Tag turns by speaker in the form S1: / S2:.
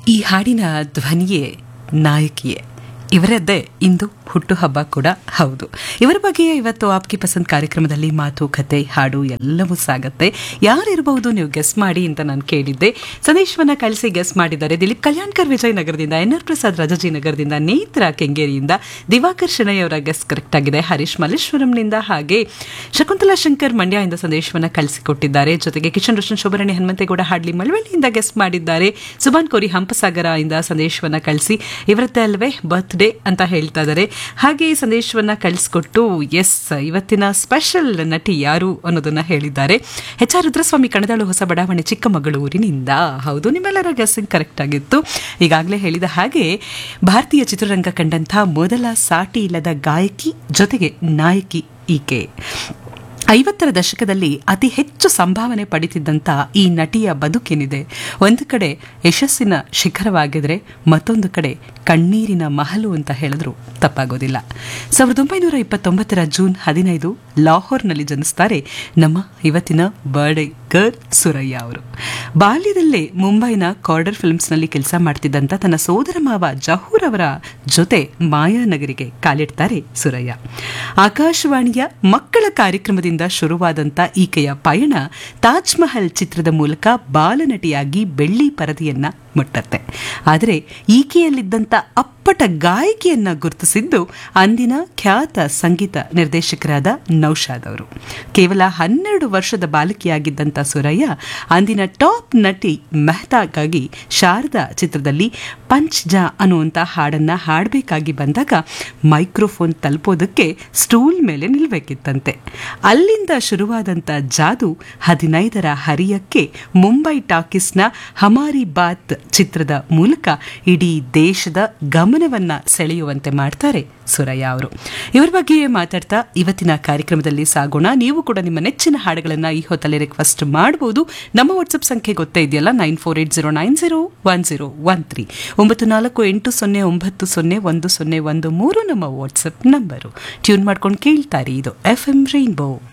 S1: ಈ ಹಾಡಿನ ಧ್ವನಿಯೇ ನಾಯಕಿಯೇ ಇವರದ್ದೇ ಇಂದು ಹುಟ್ಟುಹಬ್ಬ ಕೂಡ ಹೌದು ಇವರ ಬಗ್ಗೆಯೇ ಇವತ್ತು ಆಪ್ಕಿ ಪಸಂದ್ ಕಾರ್ಯಕ್ರಮದಲ್ಲಿ ಮಾತು ಕತೆ ಹಾಡು ಎಲ್ಲವೂ ಸಾಗತ್ತೆ ಯಾರಿರಬಹುದು ನೀವು ಗೆಸ್ ಮಾಡಿ ಅಂತ ನಾನು ಕೇಳಿದ್ದೆ ಸಂದೇಶವನ್ನ ಕಳಿಸಿ ಗೆಸ್ ಮಾಡಿದ್ದಾರೆ ದಿಲೀಪ್ ಕಲ್ಯಾಣ್ಕರ್ ವಿಜಯನಗರದಿಂದ ಎನ್ ಆರ್ ಪ್ರಸಾದ್ ರಾಜಾಜಿ ನಗರದಿಂದ ನೇತ್ರ ಕೆಂಗೇರಿಯಿಂದ ದಿವಾಕರ್ ಶೆಣೈ ಅವರ ಗೆಸ್ ಕರೆಕ್ಟ್ ಆಗಿದೆ ಹರೀಶ್ ಮಲ್ಲೇಶ್ವರಂನಿಂದ ಹಾಗೆ ಶಕುಂತಲಾ ಶಂಕರ್ ಮಂಡ್ಯದಿಂದ ಸಂದೇಶವನ್ನ ಕಳಿಸಿಕೊಟ್ಟಿದ್ದಾರೆ ಜೊತೆಗೆ ಕಿಶನ್ ರೋಷನ್ ಶೋಭರಣಿ ಹನುಮಂತೇಗೌಡ ಹಾಡ್ಲಿ ಮಳವಳ್ಳಿಯಿಂದ ಗೆಸ್ ಮಾಡಿದ್ದಾರೆ ಸುಬಾನ್ ಕೋರಿ ಹಂಪಸಾಗರ ಇಂದ ಸಂದೇಶವನ್ನ ಕಳಿಸಿ ಇವರದ್ದೇ ಅಲ್ವೇ ಬರ್ತ್ಡೇ ಅಂತ ಹೇಳ್ತಾ ಇದ್ದಾರೆ ಹಾಗೆ ಈ ಸಂದೇಶವನ್ನ ಕಳಿಸ್ಕೊಟ್ಟು ಎಸ್ ಇವತ್ತಿನ ಸ್ಪೆಷಲ್ ನಟಿ ಯಾರು ಅನ್ನೋದನ್ನ ಹೇಳಿದ್ದಾರೆ ಎಚ್ ಆರ್ ರುದ್ರಸ್ವಾಮಿ ಕಣದಾಳು ಹೊಸ ಬಡಾವಣೆ ಚಿಕ್ಕಮಗಳೂರಿನಿಂದ ಹೌದು ನಿಮ್ಮೆಲ್ಲರ ಗೆಸ್ಸಿಂಗ್ ಕರೆಕ್ಟ್ ಆಗಿತ್ತು ಈಗಾಗಲೇ ಹೇಳಿದ ಹಾಗೆ ಭಾರತೀಯ ಚಿತ್ರರಂಗ ಕಂಡಂಥ ಮೊದಲ ಸಾಟಿ ಇಲ್ಲದ ಗಾಯಕಿ ಜೊತೆಗೆ ನಾಯಕಿ ಈಕೆ ಐವತ್ತರ ದಶಕದಲ್ಲಿ ಅತಿ ಹೆಚ್ಚು ಸಂಭಾವನೆ ಪಡಿತಿದ್ದಂಥ ಈ ನಟಿಯ ಬದುಕೇನಿದೆ ಒಂದು ಕಡೆ ಯಶಸ್ಸಿನ ಶಿಖರವಾಗಿದ್ರೆ ಮತ್ತೊಂದು ಕಡೆ ಕಣ್ಣೀರಿನ ಮಹಲು ಅಂತ ಹೇಳಿದ್ರು ತಪ್ಪಾಗೋದಿಲ್ಲ ಸಾವಿರದ ಒಂಬೈನೂರ ಇಪ್ಪತ್ತೊಂಬತ್ತರ ಜೂನ್ ಹದಿನೈದು ಲಾಹೋರ್ನಲ್ಲಿ ಜನಿಸ್ತಾರೆ ನಮ್ಮ ಇವತ್ತಿನ ಬರ್ಡೇ ಗರ್ಲ್ ಸುರಯ್ಯ ಅವರು ಬಾಲ್ಯದಲ್ಲೇ ಮುಂಬೈನ ಕಾರ್ಡರ್ ಫಿಲ್ಮ್ಸ್ನಲ್ಲಿ ಕೆಲಸ ಮಾಡ್ತಿದ್ದಂಥ ತನ್ನ ಸೋದರ ಮಾವ ಜಹೂರ್ ಅವರ ಜೊತೆ ಮಾಯಾನಗರಿಗೆ ಕಾಲಿಡ್ತಾರೆ ಸುರಯ್ಯ ಆಕಾಶವಾಣಿಯ ಮಕ್ಕಳ ಕಾರ್ಯಕ್ರಮದಿಂದ ಶುರುವಾದಂಥ ಈಕೆಯ ಪಯಣ ತಾಜ್ ಮಹಲ್ ಚಿತ್ರದ ಮೂಲಕ ಬಾಲನಟಿಯಾಗಿ ಬೆಳ್ಳಿ ಪರದೆಯನ್ನ ಮುಟ್ಟತ್ತೆ ಆದರೆ ಈಕೆಯಲ್ಲಿದ್ದಂಥ ಅಪ್ಪಟ ಗಾಯಕಿಯನ್ನ ಗುರುತಿಸಿದ್ದು ಅಂದಿನ ಖ್ಯಾತ ಸಂಗೀತ ನಿರ್ದೇಶಕರಾದ ನೌಶಾದ್ ಅವರು ಕೇವಲ ಹನ್ನೆರಡು ವರ್ಷದ ಬಾಲಕಿಯಾಗಿದ್ದಂಥ ಸುರಯ್ಯ ಅಂದಿನ ಟಾಪ್ ನಟಿ ಮೆಹ್ತಾಗಾಗಿ ಶಾರದಾ ಚಿತ್ರದಲ್ಲಿ ಪಂಚ್ ಜಾ ಅನ್ನುವಂಥ ಹಾಡನ್ನ ಹಾಡಬೇಕಾಗಿ ಬಂದಾಗ ಮೈಕ್ರೋಫೋನ್ ತಲುಪೋದಕ್ಕೆ ಸ್ಟೂಲ್ ಮೇಲೆ ನಿಲ್ಬೇಕಿತ್ತಂತೆ ಅಲ್ಲಿಂದ ಶುರುವಾದಂಥ ಜಾದು ಹದಿನೈದರ ಹರಿಯಕ್ಕೆ ಮುಂಬೈ ಟಾಕೀಸ್ನ ಹಮಾರಿ ಬಾತ್ ಚಿತ್ರದ ಮೂಲಕ ಇಡೀ ದೇಶದ ಗಮನವನ್ನ ಸೆಳೆಯುವಂತೆ ಮಾಡ್ತಾರೆ ಸುರಯ್ಯ ಅವರು ಇವರ ಬಗ್ಗೆಯೇ ಮಾತಾಡ್ತಾ ಇವತ್ತಿನ ಕಾರ್ಯಕ್ರಮದಲ್ಲಿ ಸಾಗೋಣ ನೀವು ಕೂಡ ನಿಮ್ಮ ನೆಚ್ಚಿನ ಹಾಡುಗಳನ್ನ ಈ ಹೊತ್ತಲ್ಲಿ ರಿಕ್ವೆಸ್ಟ್ ಮಾಡಬಹುದು ನಮ್ಮ ವಾಟ್ಸಪ್ ಸಂಖ್ಯೆ ಗೊತ್ತೇ ಇದೆಯಲ್ಲ nine four eight zero nine zero one zero one three ಒಂಬತ್ತು ನಾಲ್ಕು ಎಂಟು ಸೊನ್ನೆ ಒಂಬತ್ತು ಸೊನ್ನೆ ಒಂದು ಸೊನ್ನೆ ಒಂದು ಮೂರು ನಮ್ಮ ವಾಟ್ಸಪ್ ನಂಬರು ಟ್ಯೂನ್ ಮಾಡ್ಕೊಂಡು ಕೇಳ್ತಾರೆ ಇದು ಎಫ್ ಎಂ ರೈನ್ಬೋ